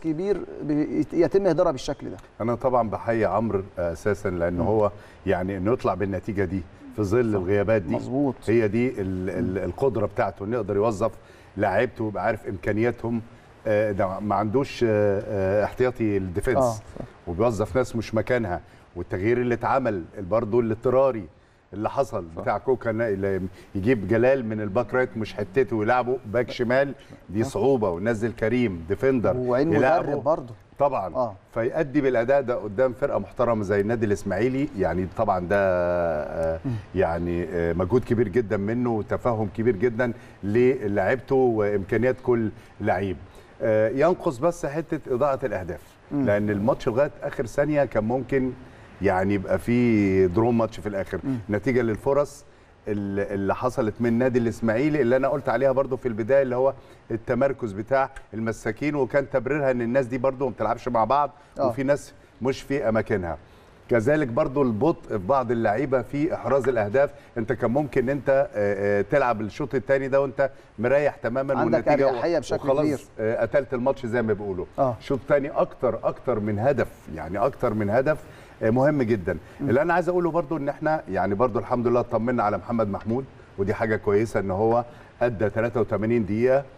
كبير بي- يتم اهدارها بالشكل ده انا طبعا بحيي عمرو اساسا لان هو يعني انه يطلع بالنتيجه دي في ظل الغيابات دي مظبوط. هي دي ال ال القدره بتاعته انه يقدر يوظف لاعيبته ويبقى عارف امكانياتهم آه، ده ما عندوش آه، آه، احتياطي اه الديفنس وبيوظف ناس مش مكانها والتغيير اللي اتعمل برضه الاضطراري اللي حصل بتاع كوكا اللي يجيب جلال من الباك رايت مش حتته ويلعبه باك شمال دي صعوبه ونزل كريم ديفندر وعين يلعبه. مدرب برضه طبعا آه. فيأدي بالاداء ده قدام فرقه محترمه زي النادي الاسماعيلي يعني طبعا ده آه، يعني آه، مجهود كبير جدا منه وتفهم كبير جدا للاعيبته وامكانيات كل لعيب آه، ينقص بس حته اضاعه الاهداف لان الماتش لغايه اخر ثانيه كان ممكن يعني يبقى في دروم ماتش في الاخر نتيجه للفرص اللي اللي حصلت من نادي الاسماعيلي اللي انا قلت عليها برضو في البدايه اللي هو التمركز بتاع المساكين وكان تبريرها ان الناس دي برضو ما بتلعبش مع بعض آه. وفي ناس مش في اماكنها كذلك برضو البطء في بعض اللعيبه في احراز الاهداف انت كان ممكن انت آه، آه، تلعب الشوط الثاني ده وانت مريح تماما عندك والنتيجة أريحية بشكل وخلاص كبير. آه، قتلت الماتش زي ما بيقولوا آه. الشوط الثاني اكتر اكتر من هدف يعني اكتر من هدف آه، مهم جدا اللي انا عايز اقوله برضو ان احنا يعني برضو الحمد لله اطمنا على محمد محمود ودي حاجه كويسه ان هو ادى 83 دقيقه آه،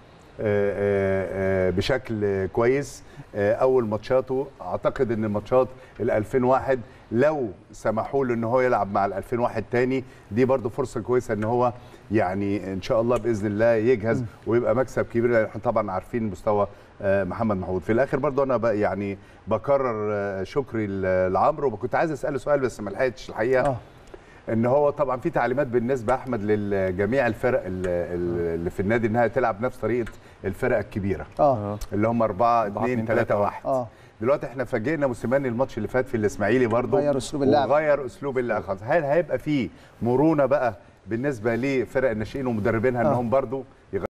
آه، آه، بشكل كويس آه، اول ماتشاته اعتقد ان الماتشات ال 2001 لو سمحوا له ان هو يلعب مع ال 2001 تاني دي برضو فرصه كويسه ان هو يعني ان شاء الله باذن الله يجهز ويبقى مكسب كبير لان احنا طبعا عارفين مستوى آه، محمد محمود في الاخر برضو انا بقى يعني بكرر آه، شكري ل- لعمرو وكنت عايز اساله سؤال بس ما لحقتش الحقيقه اه ان هو طبعا في تعليمات بالنسبه احمد لجميع الفرق ال- ال- اللي في النادي انها تلعب نفس طريقه الفرق الكبيره اه اللي هم 4 أربعة، 2 اتنين، 3 تلاتة، 1 اه دلوقتي احنا فاجئنا موسيماني الماتش اللي فات في الاسماعيلي برضه غير أسلوب اللعب. وغير اسلوب اللعب خلاص هل هيبقى فيه مرونه بقى بالنسبه لفرق الناشئين ومدربينها آه. انهم برضه